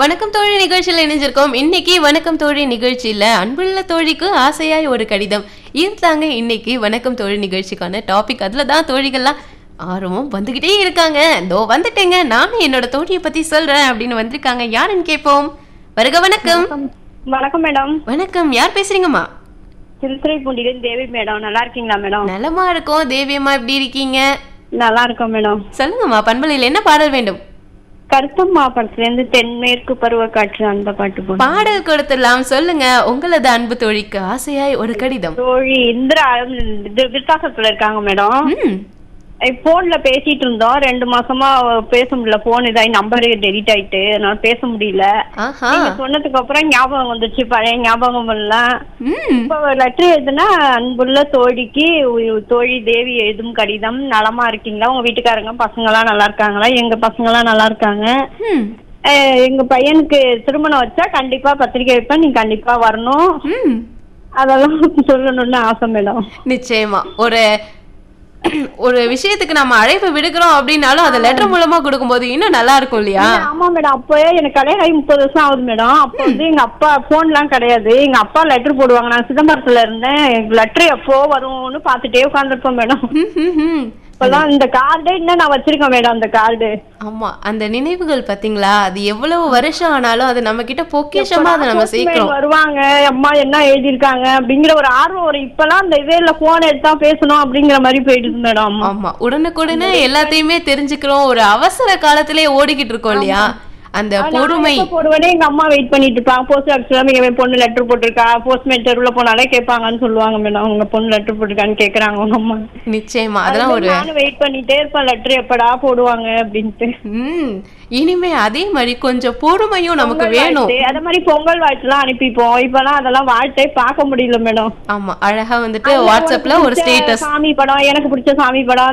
வணக்கம் தோழி நிகழ்ச்சியில் இணைஞ்சிருக்கோம் இன்னைக்கு வணக்கம் தோழி நிகழ்ச்சியில அன்புள்ள தோழிக்கு ஆசையாய் ஒரு கடிதம் இதுதாங்க இன்னைக்கு வணக்கம் தோழி நிகழ்ச்சிக்கான டாபிக் அதுல தான் தோழிகள்லாம் ஆர்வம் வந்துகிட்டே இருக்காங்க இதோ வந்துட்டேங்க நானும் என்னோட தோழியை பத்தி சொல்றேன் அப்படின்னு வந்திருக்காங்க யாருன்னு கேட்போம் வருக வணக்கம் வணக்கம் மேடம் வணக்கம் யார் பேசுறீங்கம்மா திருத்துறைப்பூண்டியில தேவி மேடம் நல்லா இருக்கீங்களா மேடம் நலமா இருக்கோம் தேவியம்மா எப்படி இருக்கீங்க நல்லா இருக்கோம் மேடம் சொல்லுங்கம்மா பண்பலையில் என்ன பாடல் வேண்டும் கருத்தம்மா படத்துல இருந்து தென்மேற்கு பருவ காற்று அந்த பாட்டு போடும் பாடல் கொடுத்துடலாம் சொல்லுங்க உங்களது அன்பு தோழிக்கு ஆசையாய் ஒரு கடிதம் தோழி இந்திரா இது விருத்தாசத்துல இருக்காங்க மேடம் ம் போன்ல பேசிட்டு இருந்தோம் ரெண்டு மாசமா பேச முடியல போன் இதாயி நம்பர் டெலிட் ஆயிட்டு அதனால பேச முடியல ஆஹா நீங்க சொன்னதுக்கு அப்புறம் ஞாபகம் வந்துச்சு பழைய ஞாபகம் எல்லாம் ம் இப்ப லெட்டர் எழுதுனா அன்புள்ள தோழிக்கு உ- தோழி தேவி எழுதும் கடிதம் நலமா இருக்கீங்களா உங்க வீட்டுக்காரங்க பசங்க எல்லாம் நல்லா இருக்காங்களா எங்க பசங்க எல்லாம் நல்லா இருக்காங்க ம் அஹ் எங்க பையனுக்கு திருமணம் வச்சா கண்டிப்பா பத்திரிக்கை வைப்பேன் நீ கண்டிப்பா வரணும் ம் அதெல்லாம் சொல்லணும்னு ஆசை மேடம் நிச்சயமா ஒரு ஒரு விஷயத்துக்கு நம்ம அழைப்பு விடுக்கிறோம் அப்படின்னாலும் அதை லெட்டர் மூலமா கொடுக்கும்போது இன்னும் நல்லா இருக்கும் இல்லையா ஆமா மேடம் அப்போயே எனக்கு கல்யாணம் ஆகி முப்பது வருஷம் ஆகுது மேடம் அப்போ வந்து எங்க அப்பா போன் எல்லாம் கிடையாது எங்க அப்பா லெட்டர் போடுவாங்க நான் சிதம்பரத்துல இருந்தேன் லெட்டர் எப்போ வரும்னு பாத்துட்டே உட்காந்துருப்பேன் மேடம் ம், ம், ம். இப்பெல்லாம் இந்த கார்டே இன்னும் நான் வச்சிருக்கேன் மேடம் அந்த கார்டு ஆமா அந்த நினைவுகள் பாத்தீங்களா அது எவ்வளவு வருஷம் ஆனாலும் அது நம்ம கிட்ட பொக்கிஷமா அதை நம்ம சேர்க்கிறோம் வருவாங்க அம்மா என்ன எழுதியிருக்காங்க அப்படிங்கிற ஒரு ஆர்வம் வரும் இப்பெல்லாம் அந்த இதே இல்ல போன் எடுத்தா பேசணும் அப்படிங்கிற மாதிரி போயிடுது மேடம் ஆமா உடனுக்குடனே எல்லாத்தையுமே தெரிஞ்சுக்கிறோம் ஒரு அவசர காலத்திலே ஓடிக்கிட்டு இருக்கோம் இல்லையா அந்த பொறுமை போடுவனே எங்க அம்மா வெயிட் பண்ணிட்டு இருப்பாங்க போஸ்ட் ஆஃபீஸ்ல என் பொண்ணு லெட்டர் போட்டிருக்கா போஸ்ட்மேன் தெருவுல போனாலே கேட்பாங்கன்னு சொல்லுவாங்க மேடம் உங்க பொண்ணு லெட்டர் போட்டிருக்கான்னு கேக்குறாங்க உங்க அம்மா நிச்சயமா அதெல்லாம் ஒரு நானும் வெயிட் பண்ணிட்டே இருப்பேன் லெட்டர் எப்படா போடுவாங்க அப்படின்ட்டு ம் இனிமே அதே மாதிரி கொஞ்சம் பொறுமையும் நமக்கு வேணும் வாழ்த்து, அதே மாதிரி பொங்கல் வாழ்த்துலாம் அனுப்பிப்போம் இப்பெல்லாம் அதெல்லாம் வாழ்த்தே பார்க்க முடியல மேடம் ஆமா அழகா வந்துட்டு வாட்ஸ்அப்ல ஒரு பிடிச்ச ஸ்டேட்டஸ் சாமி படம் எனக்கு பிடிச்ச சாமி படம்